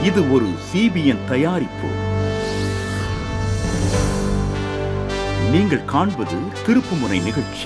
இது ஒரு சிபிஎன் தயாரிப்பு நீங்கள் காண்பது திருப்புமுனை நிகழ்ச்சி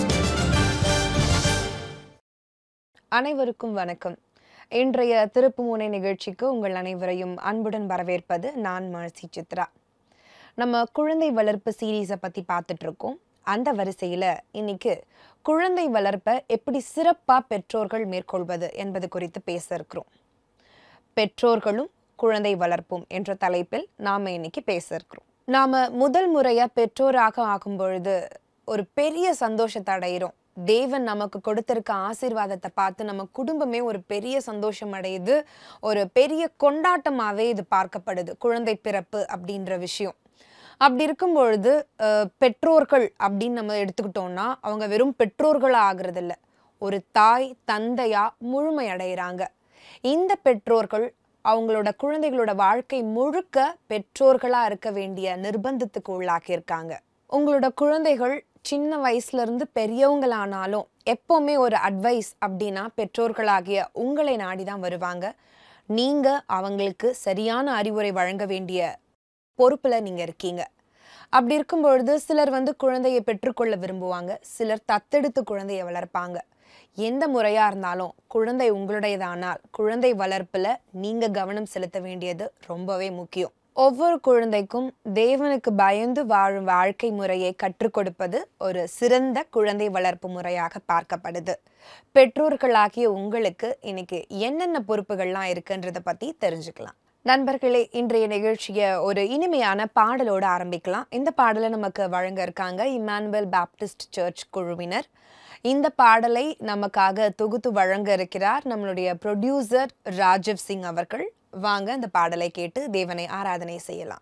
அனைவருக்கும் வணக்கம் இன்றைய திருப்புமுனை நிகழ்ச்சிக்கு உங்கள் அனைவரையும் அன்புடன் வரவேற்பது நான் மர்சி சித்ரா நம்ம குழந்தை வளர்ப்பு சீரீஸை பற்றி பார்த்துட்டு இருக்கோம் அந்த வரிசையில் இன்னைக்கு குழந்தை வளர்ப்பை எப்படி சிறப்பாக பெற்றோர்கள் மேற்கொள்வது என்பது குறித்து பேச இருக்கிறோம் பெற்றோர்களும் குழந்தை வளர்ப்பும் என்ற தலைப்பில் நாம் இன்னைக்கு பேச இருக்கிறோம் நாம் முதல் முறையாக பெற்றோராக ஆகும் பொழுது ஒரு பெரிய சந்தோஷத்தை அடைகிறோம் தேவன் நமக்கு கொடுத்திருக்க ஆசீர்வாதத்தை பார்த்து நம்ம குடும்பமே ஒரு பெரிய சந்தோஷம் அடையுது ஒரு பெரிய கொண்டாட்டமாகவே இது பார்க்கப்படுது குழந்தை பிறப்பு அப்படின்ற விஷயம் அப்படி இருக்கும் பொழுது அஹ், பெற்றோர்கள் அப்படின்னு நம்ம எடுத்துக்கிட்டோம்னா அவங்க வெறும் பெற்றோர்களா ஆகிறது இல்ல ஒரு தாய் தந்தையா முழுமை அடைகிறாங்க இந்த பெற்றோர்கள் அவங்களோட குழந்தைகளோட வாழ்க்கை முழுக்க பெற்றோர்களா இருக்க வேண்டிய நிர்பந்தத்துக்கு உள்ளாக்கியிருக்காங்க உங்களோட குழந்தைகள் சின்ன வயசுல இருந்து பெரியவங்களானாலும் எப்பவுமே ஒரு அட்வைஸ் அப்படின்னா பெற்றோர்களாகிய உங்களை நாடி தான் வருவாங்க நீங்க அவங்களுக்கு சரியான அறிவுரை வழங்க வேண்டிய பொறுப்புல நீங்க இருக்கீங்க அப்படி இருக்கும் பொழுது சிலர் வந்து குழந்தையை பெற்றுக்கொள்ள விரும்புவாங்க சிலர் தத்தெடுத்து குழந்தையை வளர்ப்பாங்க எந்த முறையா இருந்தாலும் குழந்தை உங்களுடையதானால் குழந்தை வளர்ப்புல நீங்க கவனம் செலுத்த வேண்டியது ரொம்பவே முக்கியம் ஒவ்வொரு குழந்தைக்கும் தேவனுக்கு பயந்து வாழும் வாழ்க்கை முறையை கற்றுக் கொடுப்பது ஒரு சிறந்த குழந்தை வளர்ப்பு முறையாக பார்க்கப்படுது பெற்றோர்களாகிய உங்களுக்கு இன்னைக்கு என்னென்ன பொறுப்புகள்லாம் இருக்குன்றத பத்தி தெரிஞ்சுக்கலாம் நண்பர்களே இன்றைய நிகழ்ச்சியை ஒரு இனிமையான பாடலோடு ஆரம்பிக்கலாம் இந்த பாடலை நமக்கு வழங்க இருக்காங்க இமானுவேல் பாப்டிஸ்ட் சர்ச் குழுவினர் இந்த பாடலை நமக்காக தொகுத்து வழங்க இருக்கிறார் நம்மளுடைய ப்ரொடியூசர் ராஜீவ் சிங் அவர்கள் வாங்க இந்த பாடலை கேட்டு தேவனை ஆராதனை செய்யலாம்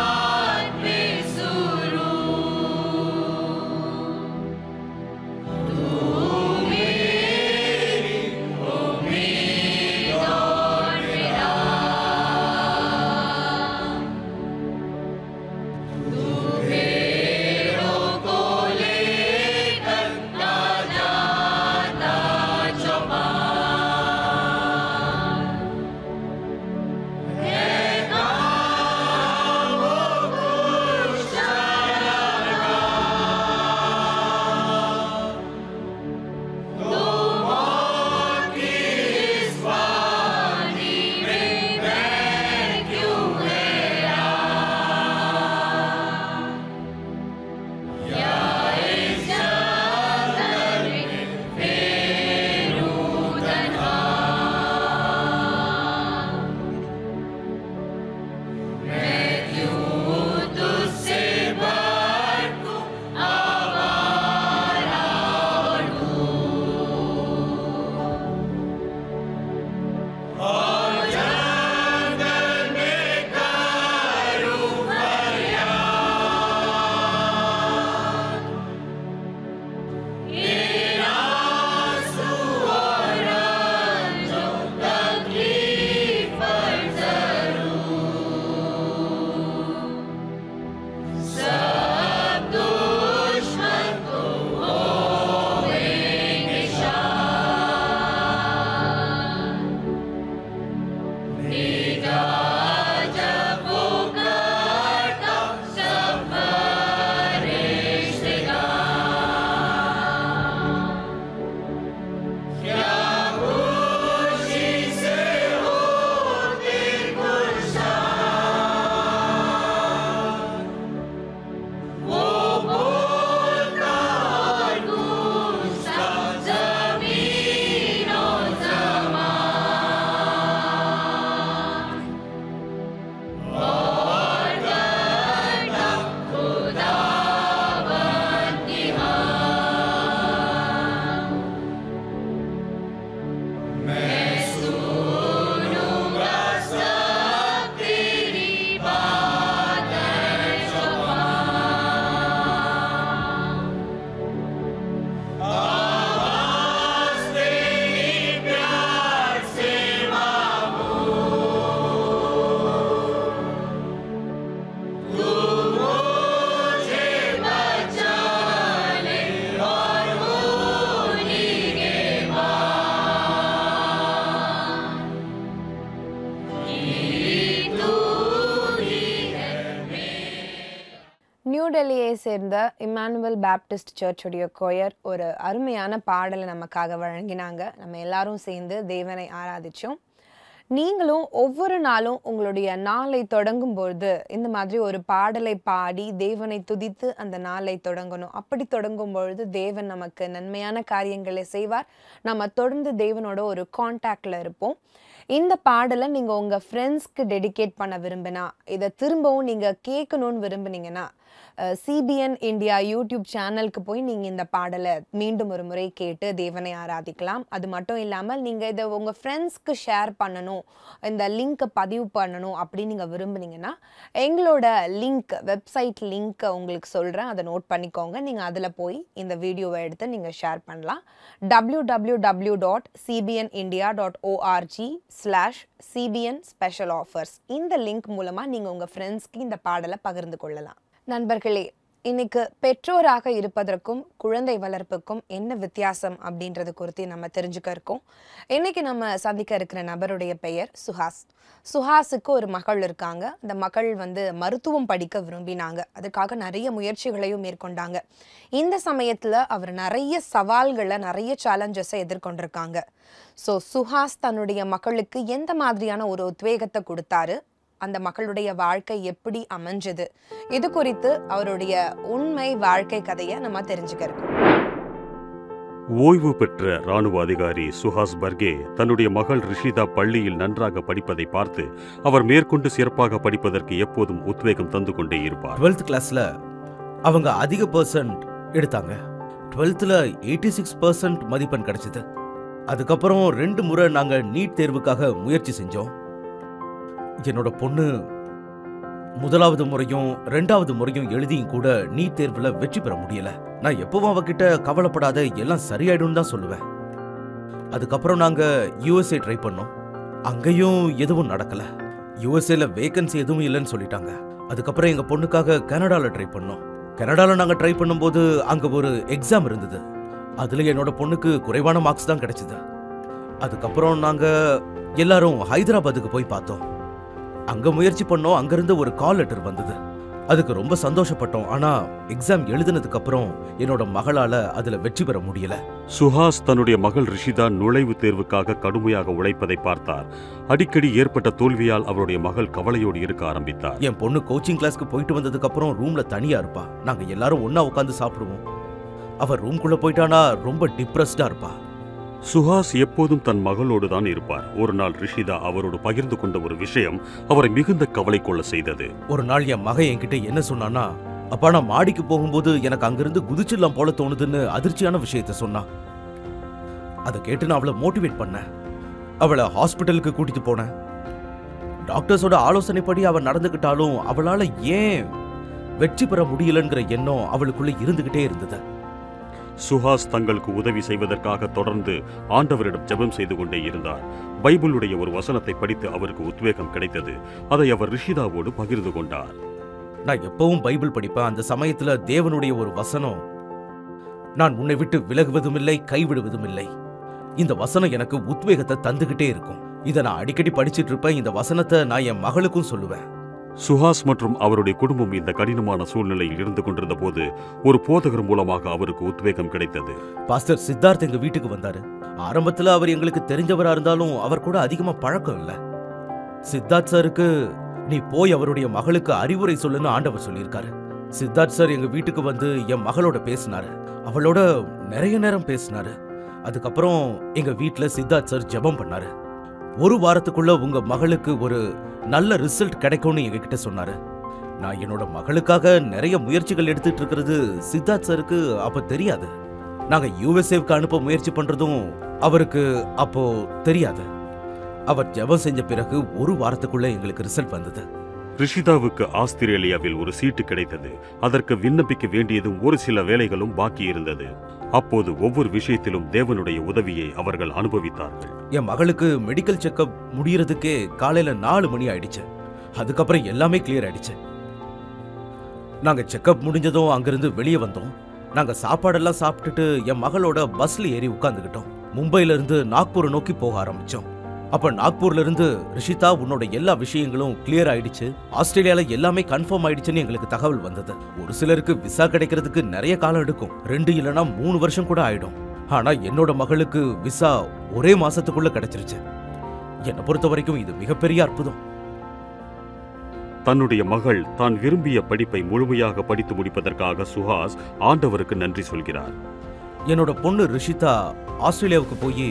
Thank டெல்லியை சேர்ந்த இமானுவல் பேப்டிஸ்ட் சர்ச்சுடைய கொயர் ஒரு அருமையான பாடலை நமக்காக வழங்கினாங்க நம்ம எல்லாரும் சேர்ந்து தேவனை ஆராதிச்சோம் நீங்களும் ஒவ்வொரு நாளும் உங்களுடைய நாளை தொடங்கும் பொழுது இந்த மாதிரி ஒரு பாடலை பாடி தேவனை துதித்து அந்த நாளை தொடங்கணும் அப்படி தொடங்கும் பொழுது தேவன் நமக்கு நன்மையான காரியங்களை செய்வார் நம்ம தொடர்ந்து தேவனோட ஒரு காண்டாக்டில் இருப்போம் இந்த பாடலை நீங்கள் உங்கள் ஃப்ரெண்ட்ஸ்க்கு டெடிகேட் பண்ண விரும்பினா இதை திரும்பவும் நீங்கள் கேட்கணும்னு விரும்புனீங்கன்னா சிபிஎன் இந்தியா யூடியூப் சேனலுக்கு போய் நீங்கள் இந்த பாடலை மீண்டும் ஒரு முறை கேட்டு தேவனை ஆராதிக்கலாம் அது மட்டும் இல்லாமல் நீங்கள் இதை உங்கள் ஃப்ரெண்ட்ஸ்க்கு ஷேர் பண்ணணும் இந்த லிங்க்கை பதிவு பண்ணணும் அப்படின்னு நீங்கள் விரும்புனீங்கன்னா எங்களோட லிங்க் வெப்சைட் லிங்க்கை உங்களுக்கு சொல்கிறேன் அதை நோட் பண்ணிக்கோங்க நீங்கள் அதில் போய் இந்த வீடியோவை எடுத்து நீங்கள் ஷேர் பண்ணலாம் W W W dot CBN India dot ORG slash CBN special offers இந்த லிங்க் மூலமாக நீங்கள் உங்கள் ஃப்ரெண்ட்ஸ்க்கு இந்த பாடலை பகிர்ந்து கொள்ளலாம் நண்பர்களே இன்னைக்கு பெற்றோராக இருப்பதற்கும் குழந்தை வளர்ப்புக்கும் என்ன வித்தியாசம் அப்படின்றது குறித்து நம்ம தெரிஞ்சுக்க இருக்கோம் இன்னைக்கு நம்ம சந்திக்க இருக்கிற நபருடைய பெயர் சுஹாஸ் சுஹாஸுக்கு ஒரு மகள் இருக்காங்க அந்த மகள் வந்து மருத்துவம் படிக்க விரும்பினாங்க அதுக்காக நிறைய முயற்சிகளையும் மேற்கொண்டாங்க இந்த சமயத்தில் அவர் நிறைய சவால்களை நிறைய சேலஞ்சஸை எதிர்கொண்டிருக்காங்க ஸோ சுஹாஸ் தன்னுடைய மகளுக்கு எந்த மாதிரியான ஒரு உத்வேகத்தை கொடுத்தாரு அந்த மக்களுடைய வாழ்க்கை எப்படி அமைஞ்சது இது குறித்து அவருடைய உண்மை வாழ்க்கை கதையை நம்ம தெரிஞ்சுக்க இருக்கோம் ஓய்வு பெற்ற ராணுவ அதிகாரி சுஹாஸ் பர்கே தன்னுடைய மகள் ரிஷிதா பள்ளியில் நன்றாக படிப்பதை பார்த்து அவர் மேற்கொண்டு சிறப்பாக படிப்பதற்கு எப்போதும் உத்வேகம் தந்து கொண்டே இருப்பார் டுவெல்த் கிளாஸ்ல அவங்க அதிக பர்சன்ட் எடுத்தாங்க டுவெல்த்தில் எயிட்டி சிக்ஸ் பர்சன்ட் மதிப்பெண் கிடைச்சது அதுக்கப்புறம் ரெண்டு முறை நாங்க நீட் தேர்வுக்காக முயற்சி செஞ்சோம் என்னோட பொண்ணு முதலாவது முறையும் ரெண்டாவது முறையும் எழுதியும் கூட நீட் தேர்வுல வெற்றி பெற முடியல நான் எப்பவும் அவகிட்ட கவலைப்படாத எல்லாம் சரியாயிடும் தான் சொல்லுவேன் அதுக்கப்புறம் நாங்க யூஎஸ்ஏ ட்ரை பண்ணோம் அங்கேயும் எதுவும் நடக்கல யூஎஸ்ஏல வேகன்சி எதுவும் இல்லைன்னு சொல்லிட்டாங்க அதுக்கப்புறம் எங்க பொண்ணுக்காக கனடால ட்ரை பண்ணோம் கனடால நாங்க ட்ரை பண்ணும்போது அங்க ஒரு எக்ஸாம் இருந்தது அதுல என்னோட பொண்ணுக்கு குறைவான மார்க்ஸ் தான் கிடைச்சது அதுக்கப்புறம் நாங்க எல்லாரும் ஹைதராபாத்துக்கு போய் பார்த்தோம் அங்க முயற்சி பண்ணோம் அங்கிருந்து ஒரு கால் லெட்டர் வந்தது அதுக்கு ரொம்ப சந்தோஷப்பட்டோம் ஆனா எக்ஸாம் எழுதினதுக்கு அப்புறம் என்னோட மகளால அதுல வெற்றி பெற முடியல சுஹாஸ் தன்னுடைய மகள் ரிஷிதா நுழைவுத் தேர்வுக்காக கடுமையாக உழைப்பதை பார்த்தார் அடிக்கடி ஏற்பட்ட தோல்வியால் அவருடைய மகள் கவலையோடு இருக்க ஆரம்பித்தார் என் பொண்ணு கோச்சிங் கிளாஸ்க்கு போயிட்டு வந்ததுக்கு அப்புறம் ரூம்ல தனியா இருப்பா நாங்க எல்லாரும் ஒண்ணா உட்காந்து சாப்பிடுவோம் அவ ரூம்குள்ள போயிட்டானா ரொம்ப டிப்ரெஸ்டா இருப்பா சுஹாஸ் எப்போதும் தன் மகளோடு தான் இருப்பார் ஒரு நாள் ரிஷிதா அவரோடு பகிர்ந்து கொண்ட ஒரு விஷயம் அவரை மிகுந்த கவலை கொள்ள செய்தது ஒரு நாள் என் மகன் என்கிட்ட என்ன சொன்னான்னா அப்பா நான் மாடிக்கு போகும்போது எனக்கு அங்கிருந்து குதிச்சிடலாம் போல தோணுதுன்னு அதிர்ச்சியான விஷயத்த சொன்னான் அதை கேட்டு நான் அவளை மோட்டிவேட் பண்ணேன் அவளை ஹாஸ்பிட்டலுக்கு கூட்டிட்டு போனேன் டாக்டர்ஸோட ஆலோசனைப்படி அவ நடந்துக்கிட்டாலும் அவளால ஏன் வெற்றி பெற முடியலங்கிற எண்ணம் அவளுக்குள்ள இருந்துகிட்டே இருந்தது சுஹாஸ் தங்களுக்கு உதவி செய்வதற்காக தொடர்ந்து ஆண்டவரிடம் ஜெபம் செய்து கொண்டே இருந்தார் பைபிளுடைய ஒரு வசனத்தை படித்து அவருக்கு உத்வேகம் கிடைத்தது அதை அவர் ரிஷிதாவோடு பகிர்ந்து கொண்டார் நான் எப்பவும் பைபிள் படிப்பேன் அந்த சமயத்துல தேவனுடைய ஒரு வசனம் நான் உன்னை விட்டு விலகுவதும் இல்லை கைவிடுவதும் இல்லை இந்த வசனம் எனக்கு உத்வேகத்தை தந்துகிட்டே இருக்கும் இதை நான் அடிக்கடி படிச்சிட்டு இருப்பேன் இந்த வசனத்தை நான் என் மகளுக்கும் சொல்லுவேன் சுஹாஸ் மற்றும் அவருடைய குடும்பம் இந்த கடினமான சூழ்நிலையில் இருந்து கொண்டிருந்த போது ஒரு போதகர் மூலமாக அவருக்கு உத்வேகம் கிடைத்தது பாஸ்டர் சித்தார்த் எங்க வீட்டுக்கு வந்தாரு ஆரம்பத்துல அவர் எங்களுக்கு தெரிஞ்சவரா இருந்தாலும் அவர் கூட அதிகமா பழக்கம் இல்ல சித்தார்த் சாருக்கு நீ போய் அவருடைய மகளுக்கு அறிவுரை சொல்லுன்னு ஆண்டவர் சொல்லியிருக்காரு சித்தார்த் சார் எங்க வீட்டுக்கு வந்து என் மகளோட பேசினாரு அவளோட நிறைய நேரம் பேசினாரு அதுக்கப்புறம் எங்க வீட்ல சித்தார்த் சார் ஜெபம் பண்ணாரு ஒரு வாரத்துக்குள்ள உங்க மகளுக்கு ஒரு நல்ல ரிசல்ட் கிடைக்கும்னு எங்ககிட்ட சொன்னாரு நான் என்னோட மகளுக்காக நிறைய முயற்சிகள் எடுத்துட்டு இருக்கிறது சித்தார்த் சாருக்கு அப்ப தெரியாது நாங்க யூஎஸ்ஏவுக்கு அனுப்ப முயற்சி பண்றதும் அவருக்கு அப்போ தெரியாது அவர் ஜெபம் செஞ்ச பிறகு ஒரு வாரத்துக்குள்ள எங்களுக்கு ரிசல்ட் வந்தது ரிஷிதாவுக்கு ஆஸ்திரேலியாவில் ஒரு சீட்டு கிடைத்தது அதற்கு விண்ணப்பிக்க வேண்டியதும் ஒரு சில வேலைகளும் பாக்கி இருந்தது அப்போது ஒவ்வொரு விஷயத்திலும் தேவனுடைய உதவியை அவர்கள் அனுபவித்தார்கள் என் மகளுக்கு மெடிக்கல் செக்கப் முடியறதுக்கே காலையில நாலு மணி ஆயிடுச்சு அதுக்கப்புறம் எல்லாமே கிளியர் ஆயிடுச்சு நாங்க செக்கப் முடிஞ்சதும் அங்கிருந்து வெளியே வந்தோம் நாங்க சாப்பாடெல்லாம் சாப்பிட்டுட்டு என் மகளோட பஸ்ல ஏறி உட்கார்ந்துகிட்டோம் மும்பைல இருந்து நாக்பூரை நோக்கி போக ஆரம்பிச்சோம் அப்ப நாக்பூர்ல இருந்து ரிஷிதா உன்னோட எல்லா விஷயங்களும் கிளியர் ஆயிடுச்சு ஆஸ்திரேலியால எல்லாமே கன்ஃபார்ம் ஆயிடுச்சுன்னு எங்களுக்கு தகவல் வந்தது ஒரு சிலருக்கு விசா கிடைக்கிறதுக்கு நிறைய காலம் எடுக்கும் ரெண்டு இல்லனா மூணு வருஷம் கூட ஆயிடும் ஆனா என்னோட மகளுக்கு விசா ஒரே மாசத்துக்குள்ள கிடைச்சிருச்சு என்னை பொறுத்த வரைக்கும் இது மிகப்பெரிய அற்புதம் தன்னுடைய மகள் தான் விரும்பிய படிப்பை முழுமையாக படித்து முடிப்பதற்காக சுஹாஸ் ஆண்டவருக்கு நன்றி சொல்கிறார் என்னோட பொண்ணு ரிஷிதா ஆஸ்திரேலியாவுக்கு போய்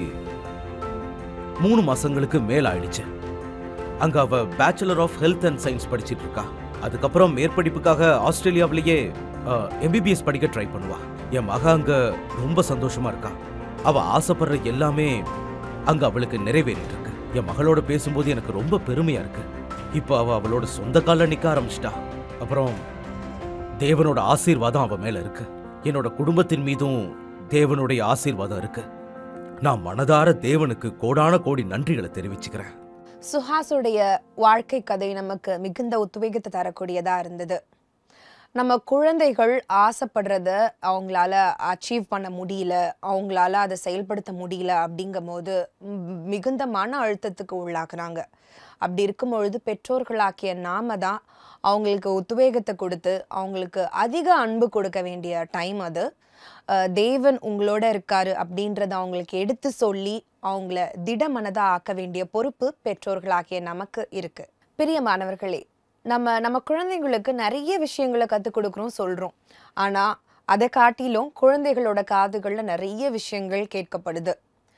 மூணு மாசங்களுக்கு மேல ஆயிடுச்சு அங்க அவ bachelor of health and science படிச்சிட்டு இருக்கா அதுக்கப்புறம் மேற்படிப்புக்காக ஆஸ்திரேலியாவிலேயே எம்பிபிஎஸ் படிக்க ட்ரை பண்ணுவா என் மக அங்க ரொம்ப சந்தோஷமா இருக்கா அவ ஆசைப்படுற எல்லாமே அங்க அவளுக்கு நிறைவேறிட்டு இருக்கு என் மகளோட பேசும்போது எனக்கு ரொம்ப பெருமையா இருக்கு இப்போ அவ அவளோட சொந்த கால்ல நிக்க ஆரம்பிச்சிட்டா அப்புறம் தேவனோட ஆசீர்வாதம் அவ மேல இருக்கு என்னோட குடும்பத்தின் மீதும் தேவனுடைய ஆசீர்வாதம் இருக்கு நான் மனதார தேவனுக்கு கோடான கோடி நன்றிகளை தெரிவிச்சுக்கிறேன் சுஹாஸுடைய வாழ்க்கை கதை நமக்கு மிகுந்த உத்வேகத்தை தரக்கூடியதா இருந்தது நம்ம குழந்தைகள் ஆசைப்படுறத அவங்களால அச்சீவ் பண்ண முடியல அவங்களால அதை செயல்படுத்த முடியல அப்படிங்கும் போது ம், மிகுந்த மன அழுத்தத்துக்கு உள்ளாக்குறாங்க அப்படி இருக்கும் பொழுது பெற்றோர்களாக்கிய நாம தான் அவங்களுக்கு உத்வேகத்தை கொடுத்து அவங்களுக்கு அதிக அன்பு கொடுக்க வேண்டிய டைம் அது அஹ், தேவன் உங்களோட இருக்காரு அப்படின்றத அவங்களுக்கு எடுத்து சொல்லி அவங்கள திடமனதா ஆக்க வேண்டிய பொறுப்பு பெற்றோர்களாகிய நமக்கு இருக்கு பிரியமானவர்களே நம்ம நம்ம குழந்தைங்களுக்கு நிறைய விஷயங்களை கற்றுக் கொடுக்குறோம் சொல்கிறோம் ஆனால் அதை காட்டிலும் குழந்தைகளோட காதுகளில் நிறைய விஷயங்கள் கேட்கப்படுது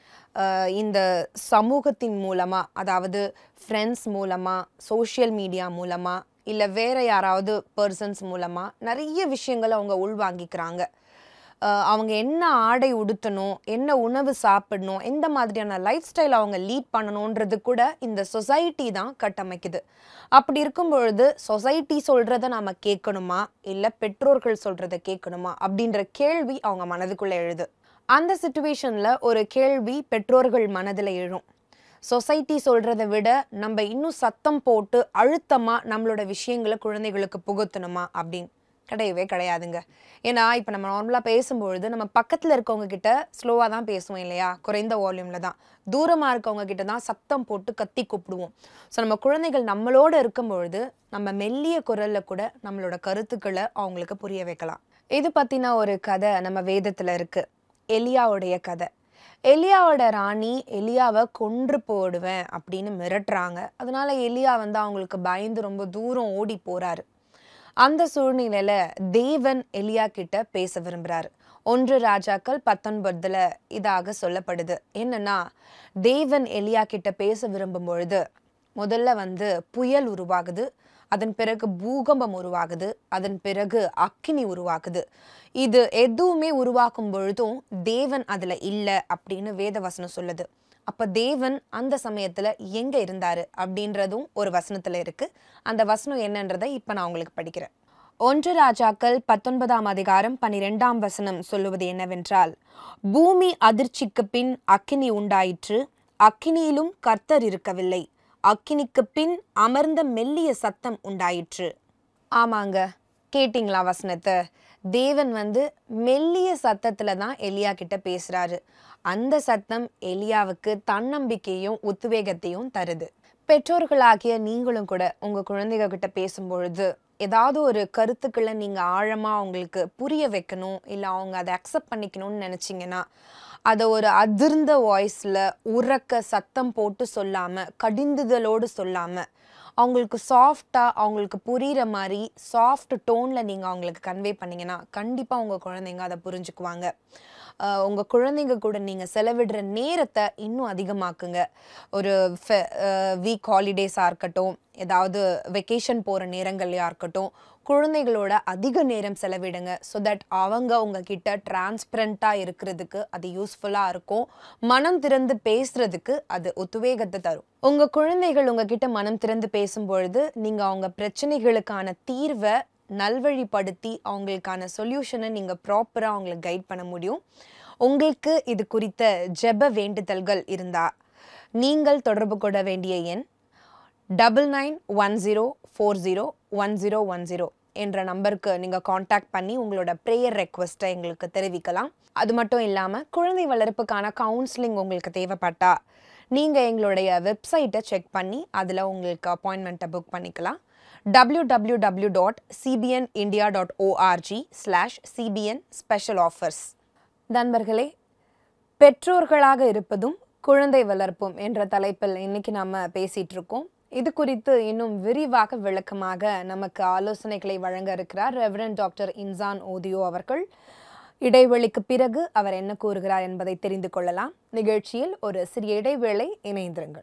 அஹ் இந்த சமூகத்தின் மூலமாக அதாவது ஃப்ரெண்ட்ஸ் மூலமாக சோஷியல் மீடியா மூலமாக இல்லை வேற யாராவது பர்சன்ஸ் மூலமாக நிறைய விஷயங்களை அவங்க உள்வாங்கிக்கிறாங்க அஹ் அவங்க என்ன ஆடை உடுத்தணும் என்ன உணவு சாப்பிடணும் எந்த மாதிரியான லைஃப் ஸ்டைல் அவங்க லீட் பண்ணணுன்றது கூட இந்த சொசைட்டி தான் கட்டமைக்குது அப்படி இருக்கும் பொழுது சொசைட்டி சொல்றத நாம கேட்கணுமா இல்லை பெற்றோர்கள் சொல்றத கேட்கணுமா அப்படின்ற கேள்வி அவங்க மனதுக்குள்ள எழுது அந்த சுச்சுவேஷன்ல ஒரு கேள்வி பெற்றோர்கள் மனதில் எழும் சொசைட்டி சொல்றதை விட நம்ம இன்னும் சத்தம் போட்டு அழுத்தமா நம்மளோட விஷயங்களை குழந்தைகளுக்கு புகுத்தணுமா அப்படின்னு கிடையவே கிடையாதுங்க ஏன்னா இப்போ நம்ம நார்மலாக பேசும்பொழுது நம்ம பக்கத்தில் இருக்கவங்க கிட்ட ஸ்லோவாக தான் பேசுவோம் இல்லையா குறைந்த வால்யூமில் தான் தூரமாக இருக்கவங்க கிட்ட தான் சத்தம் போட்டு கத்தி கூப்பிடுவோம் ஸோ நம்ம குழந்தைகள் நம்மளோட இருக்கும் பொழுது நம்ம மெல்லிய குரலில் கூட நம்மளோட கருத்துக்களை அவங்களுக்கு புரிய வைக்கலாம் இது பற்றின ஒரு கதை நம்ம வேதத்தில் இருக்கு எலியாவுடைய கதை எலியாவோட ராணி எலியாவை கொன்று போடுவேன் அப்படின்னு மிரட்டுறாங்க அதனால எலியா வந்து அவங்களுக்கு பயந்து ரொம்ப தூரம் ஓடி போறாரு அந்த சூழ்நிலையில தேவன் எலியா கிட்ட பேச விரும்புறாரு ஒன்று ராஜாக்கள் பத்தொன்பதுல இதாக சொல்லப்படுது என்னன்னா தேவன் எலியா கிட்ட பேச விரும்பும் பொழுது முதல்ல வந்து புயல் உருவாகுது அதன் பிறகு பூகம்பம் உருவாகுது அதன் பிறகு அக்கினி உருவாகுது இது எதுவுமே உருவாக்கும் பொழுதும் தேவன் அதுல இல்லை அப்படின்னு வேதவசனம் சொல்லுது அப்ப தேவன் அந்த சமயத்துல எங்க இருந்தாரு அப்படின்றதும் ஒரு வசனத்துல இருக்கு அந்த வசனம் என்னன்றதை இப்ப நான் உங்களுக்கு படிக்கிறேன் ஒன்று ராஜாக்கள் பத்தொன்பதாம் அதிகாரம் பனிரெண்டாம் வசனம் சொல்லுவது என்னவென்றால் பூமி அதிர்ச்சிக்கு பின் அக்கினி உண்டாயிற்று அக்கினியிலும் கர்த்தர் இருக்கவில்லை அக்கினிக்கு பின் அமர்ந்த மெல்லிய சத்தம் உண்டாயிற்று ஆமாங்க கேட்டிங்களா வசனத்தை தேவன் வந்து மெல்லிய சத்தத்துல தான் எலியா கிட்ட பேசுறாரு அந்த சத்தம் எலியாவுக்கு தன்னம்பிக்கையும் உத்வேகத்தையும் தருது பெற்றோர்களாகிய நீங்களும் கூட உங்க குழந்தைங்க கிட்ட பேசும்பொழுது ஏதாவது ஒரு கருத்துக்களை நீங்க ஆழமா அவங்களுக்கு புரிய வைக்கணும் இல்லை அவங்க அதை அக்செப்ட் பண்ணிக்கணும்னு நினைச்சீங்கன்னா அதை ஒரு அதிர்ந்த வாய்ஸில் உறக்க சத்தம் போட்டு சொல்லாம கடிந்துதலோடு சொல்லாம அவங்களுக்கு சாஃப்டாக அவங்களுக்கு புரிகிற மாதிரி சாஃப்ட் டோனில் நீங்கள் அவங்களுக்கு கன்வே பண்ணீங்கன்னா கண்டிப்பாக உங்கள் குழந்தைங்க அதை புரிஞ்சுக்குவாங்க ஆஹ் உங்க குழந்தைங்க கூட நீங்க செலவிடுற நேரத்தை இன்னும் அதிகமாக்குங்க ஒரு வீக் ஹாலிடேஸாக இருக்கட்டும் ஏதாவது வெக்கேஷன் போகிற நேரங்கள்லையா இருக்கட்டும் குழந்தைகளோட அதிக நேரம் செலவிடுங்க ஸோ தட் அவங்க உங்ககிட்ட டிரான்ஸ்பரண்ட்டாக இருக்கிறதுக்கு அது யூஸ்ஃபுல்லாக இருக்கும் மனம் திறந்து பேசுறதுக்கு அது உத்வேகத்தை தரும் உங்க குழந்தைகள் உங்ககிட்ட மனம் திறந்து பேசும்பொழுது நீங்க அவங்க பிரச்சனைகளுக்கான தீர்வை நல்வழிப்படுத்தி அவங்களுக்கான சொல்யூஷனை நீங்க ப்ராப்பரா அவங்களுக்கு கைட் பண்ண முடியும் உங்களுக்கு இது குறித்த ஜெப வேண்டுதல்கள் இருந்தா நீங்கள் தொடர்பு கொள்ள வேண்டிய எண் double nine one zero four zero one zero one zero என்ற நம்பருக்கு நீங்கள் காண்டாக்ட் பண்ணி உங்களோட ப்ரேயர் ரெக்வஸ்ட்டை எங்களுக்கு தெரிவிக்கலாம் அது மட்டும் இல்லாமல் குழந்தை வளர்ப்புக்கான கவுன்சிலிங் உங்களுக்கு தேவைப்பட்டா நீங்கள் எங்களுடைய வெப்சைட்டை செக் பண்ணி அதில் உங்களுக்கு அப்பாயின்மெண்ட்டை புக் பண்ணிக்கலாம் W W W dot CBN India dot ORG slash CBN special offers நண்பர்களே பெற்றோர்களாக இருப்பதும் குழந்தை வளர்ப்பும் என்ற தலைப்பில் இன்னைக்கு நம்ம பேசிட்டு இருக்கோம் இது குறித்து இன்னும் விரிவாக விளக்கமாக நமக்கு ஆலோசனைகளை வழங்க இருக்கிறார் ரெவரன் டாக்டர் இன்சான் ஓதியோ அவர்கள் இடைவெளிக்கு பிறகு அவர் என்ன கூறுகிறார் என்பதை தெரிந்து கொள்ளலாம் நிகழ்ச்சியில் ஒரு சிறிய இடைவேளை இணைந்திருங்கள்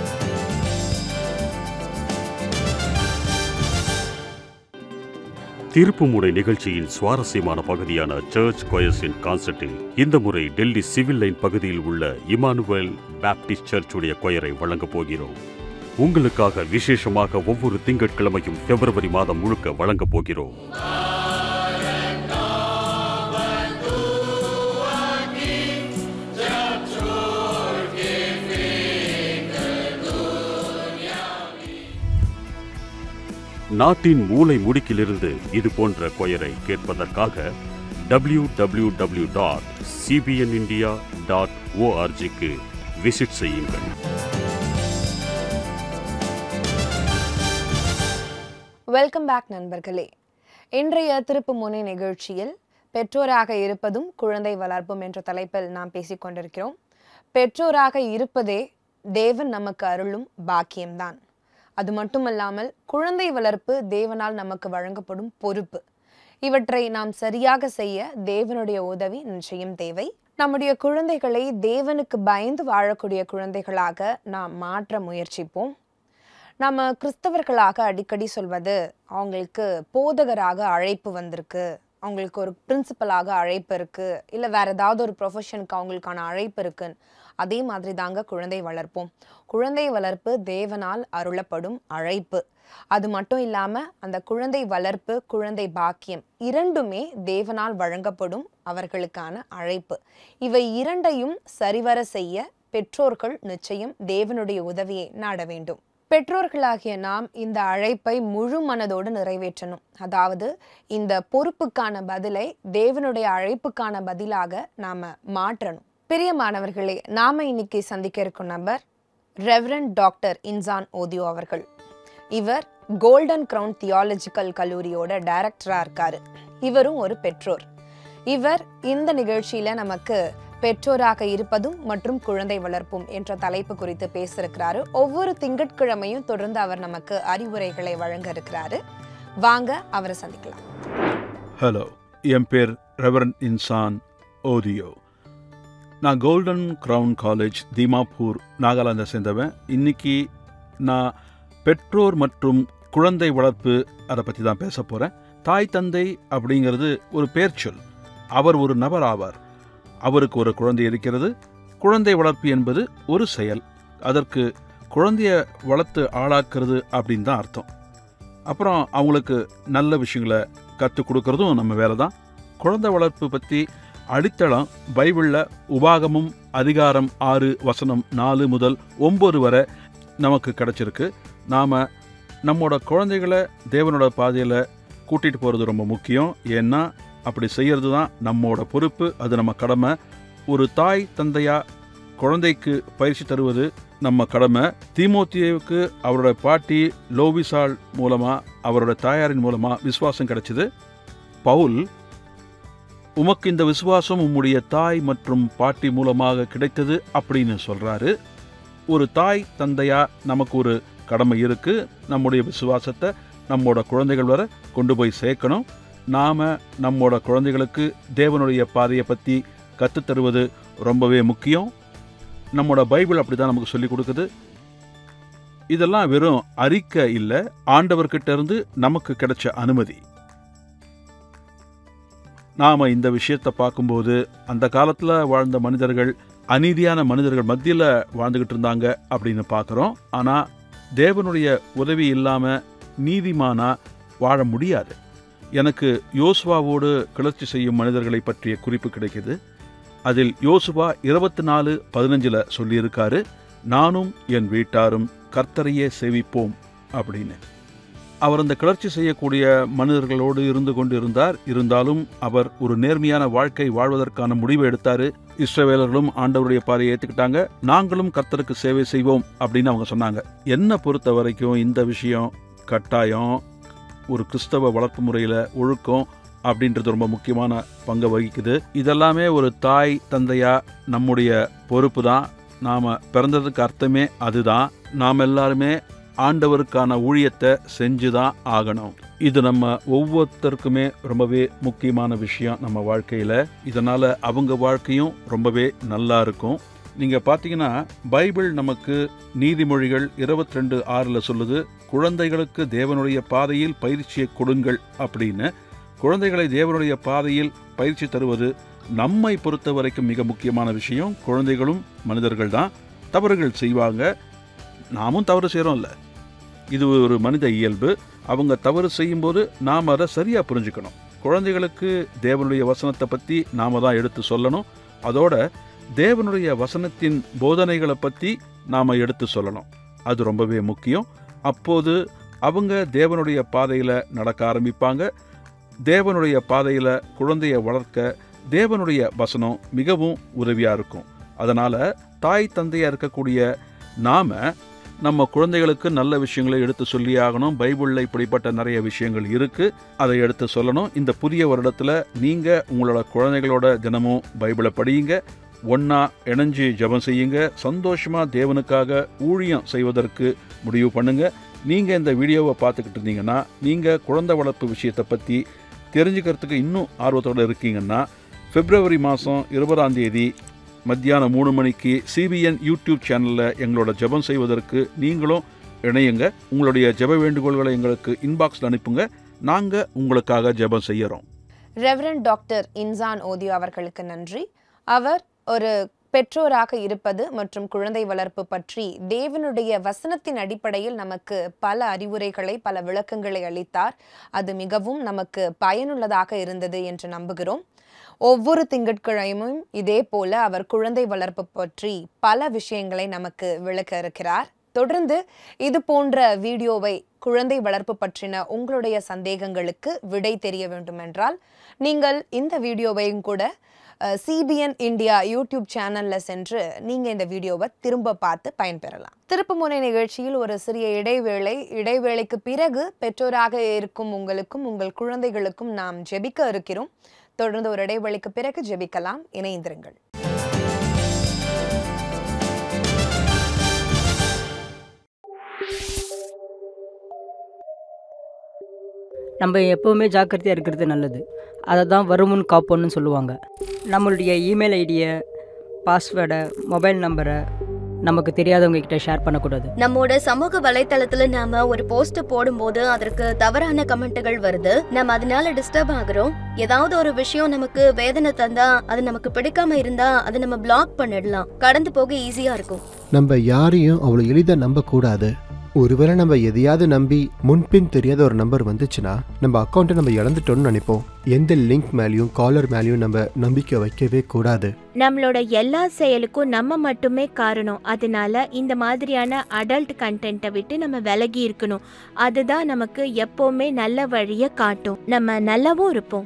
திருப்புமுனை நிகழ்ச்சியின் சுவாரஸ்யமான பகுதியான சர்ச் கொயர்ஸின் கான்சர்ட்டில் இந்த முறை டெல்லி சிவில் லைன் பகுதியில் உள்ள இமானுவேல் பேப்டிஸ்ட் சர்ச்சுடைய கொயரை வழங்கப் போகிறோம் உங்களுக்காக விசேஷமாக ஒவ்வொரு திங்கட்கிழமையும் பிப்ரவரி மாதம் முழுக்க வழங்கப் போகிறோம் நாட்டின் மூலை முடுக்கிலிருந்து இது போன்ற கொயரை கேட்பதற்காக W W W dot CBN India dot ஓஆர்ஜிக்கு விசிட் செய்யுங்கள் வெல்கம் பேக் நண்பர்களே இன்றைய திருப்பு முனை நிகழ்ச்சியில் பெற்றோராக இருப்பதும் குழந்தை வளர்ப்பும் என்ற தலைப்பில் நாம் பேசிக் கொண்டிருக்கிறோம் பெற்றோராக இருப்பதே தேவன் நமக்கு அருளும் பாக்கியம்தான் அது மட்டுமல்லாமல் குழந்தை வளர்ப்பு தேவனால் நமக்கு வழங்கப்படும் பொறுப்பு இவற்றை நாம் சரியாக செய்ய தேவனுடைய உதவி நிச்சயம் தேவை நம்முடைய குழந்தைகளை தேவனுக்கு பயந்து வாழக்கூடிய குழந்தைகளாக நாம் மாற்ற முயற்சிப்போம் நம்ம கிறிஸ்தவர்களாக அடிக்கடி சொல்வது அவங்களுக்கு போதகராக அழைப்பு வந்திருக்கு அவங்களுக்கு ஒரு பிரின்சிபலாக அழைப்பு இருக்கு இல்லை வேற ஏதாவது ஒரு ப்ரொஃபஷனுக்கு அவங்களுக்கான அழைப்பு இருக்குன்னு அதே மாதிரி தாங்க குழந்தை வளர்ப்போம் குழந்தை வளர்ப்பு தேவனால் அருளப்படும் அழைப்பு அது மட்டும் இல்லாமல் அந்த குழந்தை வளர்ப்பு குழந்தை பாக்கியம் இரண்டுமே தேவனால் வழங்கப்படும் அவர்களுக்கான அழைப்பு இவை இரண்டையும் சரிவர செய்ய பெற்றோர்கள் நிச்சயம் தேவனுடைய உதவியை நாட வேண்டும் பெற்றோர்களாகிய நாம் இந்த அழைப்பை முழு மனதோடு நிறைவேற்றணும் அதாவது இந்த பொறுப்புக்கான பதிலை தேவனுடைய அழைப்புக்கான பதிலாக நாம மாற்றணும் பிரியமானவர்களே நாம இன்னைக்கு சந்திக்க இருக்கும் நபர் ரெவரண்ட் டாக்டர் இன்சான் ஓதியோ அவர்கள் இவர் கோல்டன் கிரவுன் தியாலஜிக்கல் கல்லூரியோட டைரக்டரா இருக்காரு இவரும் ஒரு பெற்றோர் இவர் இந்த நிகழ்ச்சியில நமக்கு பெற்றோராக இருப்பதும் மற்றும் குழந்தை வளர்ப்பும் என்ற தலைப்பு குறித்து பேசியிருக்கிறாரு ஒவ்வொரு திங்கட்கிழமையும் தொடர்ந்து அவர் நமக்கு அறிவுரைகளை வழங்க இருக்கிறாரு வாங்க அவரை சந்திக்கலாம் ஹலோ என் பேர் ரெவரன் இன்சான் ஓதியோ நான் கோல்டன் கிரவுன் காலேஜ் தீமாப்பூர் நாகாலாந்தை சேர்ந்தவன் இன்னைக்கு நான் பெற்றோர் மற்றும் குழந்தை வளர்ப்பு அதை பற்றி தான் பேச போகிறேன் தாய் தந்தை அப்படிங்கிறது ஒரு பேர்ச்சொல் அவர் ஒரு நபர் ஆவார் அவருக்கு ஒரு குழந்தை இருக்கிறது குழந்தை வளர்ப்பு என்பது ஒரு செயல் அதற்கு குழந்தைய வளர்த்து ஆளாக்குறது அப்படின்னு தான் அர்த்தம் அப்புறம் அவங்களுக்கு நல்ல விஷயங்களை கற்றுக் கொடுக்கறதும் நம்ம வேலை தான் குழந்தை வளர்ப்பு பற்றி அடித்தளம் பைபிளில் உபாகமும் அதிகாரம் ஆறு வசனம் நாலு முதல் ஒம்பது வரை நமக்கு கிடச்சிருக்கு நாம் நம்மோட குழந்தைகளை தேவனோட பாதையில் கூட்டிகிட்டு போகிறது ரொம்ப முக்கியம் ஏன்னா அப்படி செய்யறது தான் நம்மோட பொறுப்பு அது நம்ம கடமை ஒரு தாய் தந்தையா குழந்தைக்கு பயிற்சி தருவது நம்ம கடமை தீமோத்தியவுக்கு அவரோட பாட்டி லோவிசால் மூலமா அவரோட தாயாரின் மூலமா விசுவாசம் கிடைச்சது பவுல் உமக்கு இந்த விசுவாசம் உம்முடைய தாய் மற்றும் பாட்டி மூலமாக கிடைத்தது அப்படின்னு சொல்றாரு ஒரு தாய் தந்தையா நமக்கு ஒரு கடமை இருக்கு நம்முடைய விசுவாசத்தை நம்மோட குழந்தைகள் வரை கொண்டு போய் சேர்க்கணும் நாம நம்மோட குழந்தைகளுக்கு தேவனுடைய பாதையை பற்றி கற்றுத்தருவது ரொம்பவே முக்கியம் நம்மோட பைபிள் அப்படி தான் நமக்கு சொல்லி கொடுக்குது இதெல்லாம் வெறும் அறிக்கை இல்லை ஆண்டவர்கிட்ட இருந்து நமக்கு கிடைச்ச அனுமதி நாம இந்த விஷயத்தை பார்க்கும்போது அந்த காலத்தில் வாழ்ந்த மனிதர்கள் அநீதியான மனிதர்கள் மத்தியில் வாழ்ந்துகிட்டு இருந்தாங்க அப்படின்னு பார்க்குறோம் ஆனால் தேவனுடைய உதவி இல்லாமல் நீதிமானா வாழ முடியாது எனக்கு யோசுவாவோடு கிளர்ச்சி செய்யும் மனிதர்களை பற்றிய குறிப்பு கிடைக்குது அதில் யோசுவா இருபத்தி நாலு பதினஞ்சில் சொல்லியிருக்காரு நானும் என் வீட்டாரும் கர்த்தரையே சேவிப்போம் அப்படின்னு அவர் அந்த கிளர்ச்சி செய்யக்கூடிய மனிதர்களோடு இருந்து கொண்டு இருந்தார் இருந்தாலும் அவர் ஒரு நேர்மையான வாழ்க்கை வாழ்வதற்கான முடிவை எடுத்தாரு இஸ்ரவேலர்களும் ஆண்டவருடைய பாதையை ஏற்றுக்கிட்டாங்க நாங்களும் கர்த்தருக்கு சேவை செய்வோம் அப்படின்னு அவங்க சொன்னாங்க என்னை பொறுத்த வரைக்கும் இந்த விஷயம் கட்டாயம் ஒரு கிறிஸ்தவ வளர்ப்பு முறையில் ஒழுக்கம் அப்படின்றது ரொம்ப முக்கியமான பங்கை வகிக்குது இதெல்லாமே ஒரு தாய் தந்தையா நம்முடைய பொறுப்பு தான் நாம் பிறந்ததுக்கு அர்த்தமே அதுதான் நாம் எல்லாருமே ஆண்டவருக்கான ஊழியத்தை செஞ்சு தான் ஆகணும் இது நம்ம ஒவ்வொருத்தருக்குமே ரொம்பவே முக்கியமான விஷயம் நம்ம வாழ்க்கையில் இதனால் அவங்க வாழ்க்கையும் ரொம்பவே நல்லா இருக்கும் நீங்கள் பார்த்தீங்கன்னா பைபிள் நமக்கு நீதிமொழிகள் இருபத்தி ரெண்டு ஆறில் சொல்லுது குழந்தைகளுக்கு தேவனுடைய பாதையில் பயிற்சியை கொடுங்கள் அப்படின்னு குழந்தைகளை தேவனுடைய பாதையில் பயிற்சி தருவது நம்மை பொறுத்த வரைக்கும் மிக முக்கியமான விஷயம் குழந்தைகளும் மனிதர்கள் தான் தவறுகள் செய்வாங்க நாமும் தவறு செய்கிறோம்ல இது ஒரு மனித இயல்பு அவங்க தவறு செய்யும்போது நாம் அதை சரியாக புரிஞ்சுக்கணும் குழந்தைகளுக்கு தேவனுடைய வசனத்தை பற்றி நாம தான் எடுத்து சொல்லணும் அதோட தேவனுடைய வசனத்தின் போதனைகளை பற்றி நாம் எடுத்து சொல்லணும் அது ரொம்பவே முக்கியம் அப்போது அவங்க தேவனுடைய பாதையில் நடக்க ஆரம்பிப்பாங்க தேவனுடைய பாதையில் குழந்தையை வளர்க்க தேவனுடைய வசனம் மிகவும் உதவியாக இருக்கும் அதனால் தாய் தந்தையாக இருக்கக்கூடிய நாம் நம்ம குழந்தைகளுக்கு நல்ல விஷயங்களை எடுத்து சொல்லி ஆகணும் பைபிளில் இப்படிப்பட்ட நிறைய விஷயங்கள் இருக்குது அதை எடுத்து சொல்லணும் இந்த புதிய வருடத்தில் நீங்கள் உங்களோட குழந்தைகளோட தினமும் பைபிளை படியுங்க ஒன்றா இணைஞ்சு ஜெபம் செய்யுங்க சந்தோஷமாக தேவனுக்காக ஊழியம் செய்வதற்கு முடிவு பண்ணுங்க நீங்கள் இந்த வீடியோவை பார்த்துக்கிட்டு இருந்தீங்கன்னா நீங்கள் குழந்தை வளர்ப்பு விஷயத்தை பற்றி தெரிஞ்சுக்கிறதுக்கு இன்னும் ஆர்வத்தோடு இருக்கீங்கன்னா பிப்ரவரி மாதம் இருபதாம் தேதி மத்தியானம் மூணு மணிக்கு சிபிஎன் யூடியூப் சேனலில் எங்களோட ஜெபம் செய்வதற்கு நீங்களும் இணையுங்க உங்களுடைய ஜெப வேண்டுகோள்களை எங்களுக்கு இன்பாக்ஸில் அனுப்புங்க நாங்கள் உங்களுக்காக ஜெபம் செய்கிறோம் ரெவரண்ட் டாக்டர் இன்சான் ஓதியோ அவர்களுக்கு நன்றி அவர் ஒரு பெற்றோராக இருப்பது மற்றும் குழந்தை வளர்ப்பு பற்றி தேவனுடைய வசனத்தின் அடிப்படையில் நமக்கு பல அறிவுரைகளை பல விளக்கங்களை அளித்தார் அது மிகவும் நமக்கு பயனுள்ளதாக இருந்தது என்று நம்புகிறோம் ஒவ்வொரு திங்கட்கிழமையும் இதே போல அவர் குழந்தை வளர்ப்பு பற்றி பல விஷயங்களை நமக்கு விளக்க இருக்கிறார் தொடர்ந்து இது போன்ற வீடியோவை குழந்தை வளர்ப்பு பற்றின உங்களுடைய சந்தேகங்களுக்கு விடை தெரிய வேண்டுமென்றால் நீங்கள் இந்த வீடியோவையும் கூட சிபிஎன் இந்தியா யூடியூப் சேனல்ல சென்று நீங்க இந்த வீடியோவை திரும்ப பார்த்து பயன்பெறலாம் திருப்புமுனை நிகழ்ச்சியில் ஒரு சிறிய இடைவேளை இடைவேளைக்கு பிறகு பெற்றோராக இருக்கும் உங்களுக்கும் உங்கள் குழந்தைகளுக்கும் நாம் ஜெபிக்க இருக்கிறோம் தொடர்ந்து ஒரு இடைவெளிக்கு பிறகு ஜெபிக்கலாம் இணைந்திருங்கள் நம்ம எப்போவுமே ஜாக்கிரதையாக இருக்கிறது நல்லது அதை தான் வருமுன் காப்போன்னு சொல்லுவாங்க நம்மளுடைய இமெயில் ஐடியை பாஸ்வேர்டை மொபைல் நம்பரை நமக்கு தெரியாதவங்க கிட்ட ஷேர் பண்ணக்கூடாது நம்மோட சமூக வலைத்தளத்துல நாம ஒரு போஸ்ட் போடும்போது அதற்கு தவறான கமெண்ட்டுகள் வருது நம்ம அதனால டிஸ்டர்ப் ஆகுறோம் ஏதாவது ஒரு விஷயம் நமக்கு வேதனை தந்தா அது நமக்கு பிடிக்காம இருந்தா அதை நம்ம பிளாக் பண்ணிடலாம் கடந்து போக ஈஸியா இருக்கும் நம்ம யாரையும் அவ்வளோ எளிதாக நம்பக்கூடாது ஒருவேளை நம்ம எதையாவது நம்பி முன்பின் தெரியாத ஒரு நம்பர் வந்துச்சுன்னா நம்ம அக்கௌண்ட்டை நம்ம இழந்துட்டோம்னு நினைப்போம் எந்த லிங்க் மேலேயும் காலர் மேலேயும் நம்ம நம்பிக்கை வைக்கவே கூடாது நம்மளோட எல்லா செயலுக்கும் நம்ம மட்டுமே காரணம் அதனால இந்த மாதிரியான அடல்ட் கண்டென்ட்டை விட்டு நம்ம விலகி இருக்கணும் அதுதான் நமக்கு எப்பவுமே நல்ல வழியை காட்டும் நம்ம நல்லாவும் இருப்போம்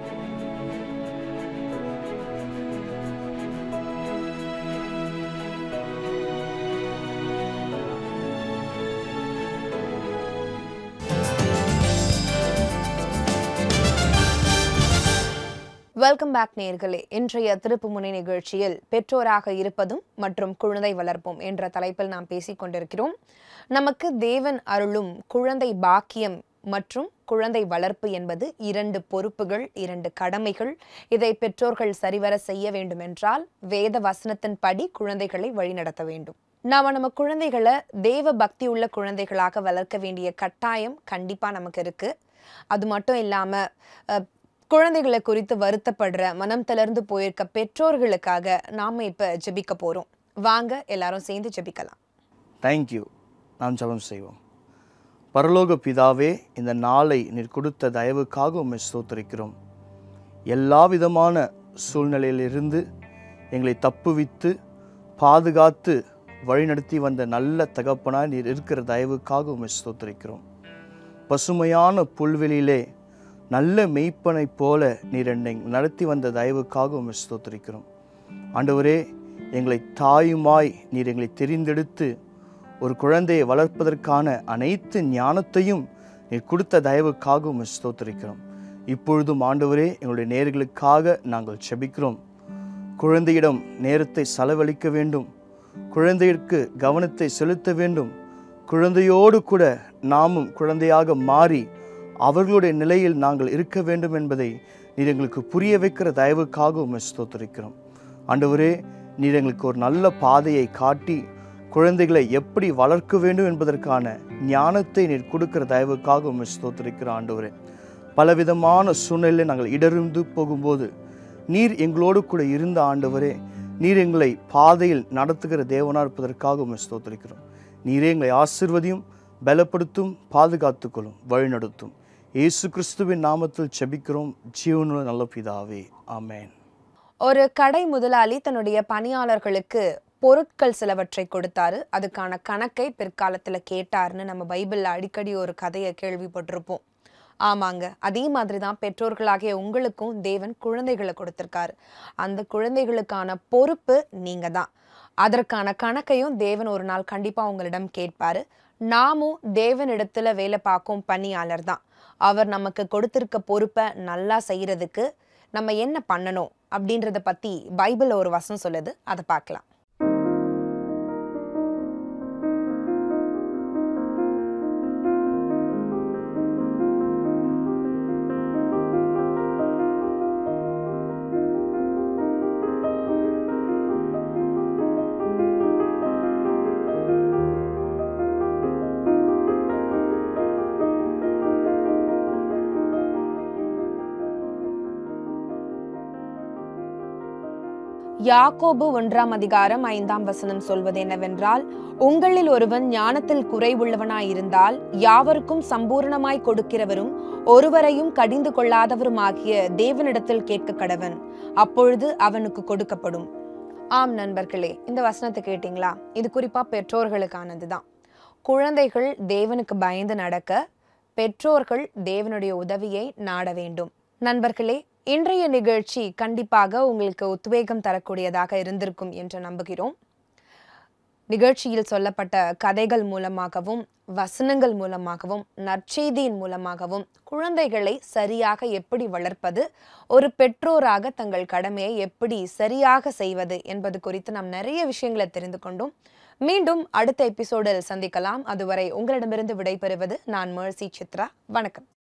வெல்கம் பேக் நேர்களே இன்றைய திருப்புமுனை நிகழ்ச்சியில் பெற்றோராக இருப்பதும் மற்றும் குழந்தை வளர்ப்போம் என்ற தலைப்பில் நாம் பேசிக் கொண்டிருக்கிறோம் நமக்கு தேவன் அருளும் குழந்தை பாக்கியம் மற்றும் குழந்தை வளர்ப்பு என்பது இரண்டு பொறுப்புகள் இரண்டு கடமைகள் இதை பெற்றோர்கள் சரிவர செய்ய வேண்டுமென்றால் வேத வசனத்தின்படி குழந்தைகளை வழிநடத்த வேண்டும் நாம நம்ம குழந்தைகளை தேவ பக்தி உள்ள குழந்தைகளாக வளர்க்க வேண்டிய கட்டாயம் கண்டிப்பா நமக்கு இருக்கு அது மட்டும் இல்லாம அஹ், குழந்தைகளை குறித்து வருத்தப்படுற மனம் தளர்ந்து போயிருக்க பெற்றோர்களுக்காக நாம இப்ப ஜெபிக்க போறோம் வாங்க எல்லாரும் சேர்ந்து ஜெபிக்கலாம் தேங்க்யூ நாம் ஜெபம் செய்வோம் பரலோக பிதாவே இந்த நாளை நீர் கொடுத்த தயவுக்காக உம்மை ஸ்தோத்திரிக்கிறோம் எல்லா விதமான சூழ்நிலையிலிருந்து எங்களை தப்புவித்து பாதுகாத்து வழிநடத்தி வந்த நல்ல தகப்பனாய் நீர் இருக்கிற தயவுக்காக உம்மை ஸ்தோத்திரிக்கிறோம் பசுமையான புல்வெளியிலே நல்ல மெய்ப்பனைப் போல நீர் என்னை நடத்தி வந்த தயவுக்காக உம்மை ஸ்தோத்திரிக்கிறோம் ஆண்டவரே எங்களை தாயுமாய் நீர் எங்களை தெரிந்தெடுத்து ஒரு குழந்தையை வளர்ப்பதற்கான அனைத்து ஞானத்தையும் நீர் கொடுத்த தயவுக்காக உம்மை ஸ்தோத்திரிக்கிறோம் இப்பொழுதும் ஆண்டவரே எங்களுடைய நேர்களுக்காக நாங்கள் செபிக்கிறோம் குழந்தையிடம் நேரத்தை செலவழிக்க வேண்டும் குழந்தையிற்கு கவனத்தை செலுத்த வேண்டும் குழந்தையோடு கூட நாமும் குழந்தையாக மாறி அவர்களுடைய நிலையில் நாங்கள் இருக்க வேண்டும் என்பதை நீர் எங்களுக்கு புரிய வைக்கிற தயவுக்காக உம்மை ஸ்தோத்திரிக்கிறோம் ஆண்டவரே நீர் எங்களுக்கு ஒரு நல்ல பாதையை காட்டி குழந்தைகளை எப்படி வளர்க்க வேண்டும் என்பதற்கான ஞானத்தை நீர் கொடுக்கிற தயவுக்காக உம்மை ஸ்தோத்திரிக்கிற ஆண்டவரே பலவிதமான சூழ்நிலையில் நாங்கள் இடர்ந்து போகும்போது நீர் எங்களோடு கூட இருந்த ஆண்டவரே நீர் எங்களை பாதையில் நடத்துகிற தேவனாக இருப்பதற்காக உம்மை ஸ்தோத்திரிக்கிறோம் நீரே எங்களை ஆசிர்வதியும் பலப்படுத்தும் பாதுகாத்துக்கொள்ளும் வழிநடத்தும் இயேசு கிறிஸ்துவின் நாமத்தில் செபிக்கிறோம் ஜீவனுள்ள நல்ல பிதாவே ஆமென் ஒரு கடை முதலாளி தன்னுடைய பணியாளர்களுக்கு பொருட்கள் சிலவற்றை கொடுத்தாரு அதுக்கான கணக்கை பிற்காலத்துல கேட்டாருன்னு நம்ம பைபிள்ல அடிக்கடி ஒரு கதையை கேள்விப்பட்டிருப்போம் ஆமாங்க அதே மாதிரி தான் பெற்றோர்களாகிய உங்களுக்கும் தேவன் குழந்தைகளை கொடுத்திருக்காரு அந்த குழந்தைகளுக்கான பொறுப்பு நீங்க தான் அதற்கான கணக்கையும் தேவன் ஒரு நாள் கண்டிப்பா உங்களிடம் கேட்பாரு நாமும் தேவனிடத்துல வேலை பார்க்கும் பணியாளர் தான் அவர் நமக்கு கொடுத்திருக்க பொறுப்பை நல்லா செய்யறதுக்கு நம்ம என்ன பண்ணணும் அப்படின்றத பத்தி பைபிள்ல ஒரு வசனம் சொல்லுது அதை பார்க்கலாம் யாக்கோபு ஒன்றாம் அதிகாரம் ஐந்தாம் வசனம் சொல்வது என்னவென்றால் உங்களில் ஒருவன் ஞானத்தில் குறைவுள்ளவனாயிருந்தால் யாவருக்கும் சம்பூர்ணமாய் கொடுக்கிறவரும் ஒருவரையும் கடிந்து கொள்ளாதவருமாகிய தேவனிடத்தில் கேட்க கடவன் அப்பொழுது அவனுக்கு கொடுக்கப்படும் ஆம் நண்பர்களே இந்த வசனத்தை கேட்டிங்களா இது குறிப்பா பெற்றோர்களுக்கானது தான் குழந்தைகள் தேவனுக்கு பயந்து நடக்க பெற்றோர்கள் தேவனுடைய உதவியை நாட வேண்டும் நண்பர்களே இன்றைய நிகழ்ச்சி கண்டிப்பாக உங்களுக்கு உத்வேகம் தரக்கூடியதாக இருந்திருக்கும் என்று நம்புகிறோம் நிகழ்ச்சியில் சொல்லப்பட்ட கதைகள் மூலமாகவும் வசனங்கள் மூலமாகவும் நற்செய்தியின் மூலமாகவும் குழந்தைகளை சரியாக எப்படி வளர்ப்பது ஒரு பெற்றோராக தங்கள் கடமையை எப்படி சரியாக செய்வது என்பது குறித்து நாம் நிறைய விஷயங்களை தெரிந்து கொண்டோம் மீண்டும் அடுத்த எபிசோடில் சந்திக்கலாம் அதுவரை உங்களிடமிருந்து விடைபெறுவது நான் மேர்சி சித்ரா வணக்கம்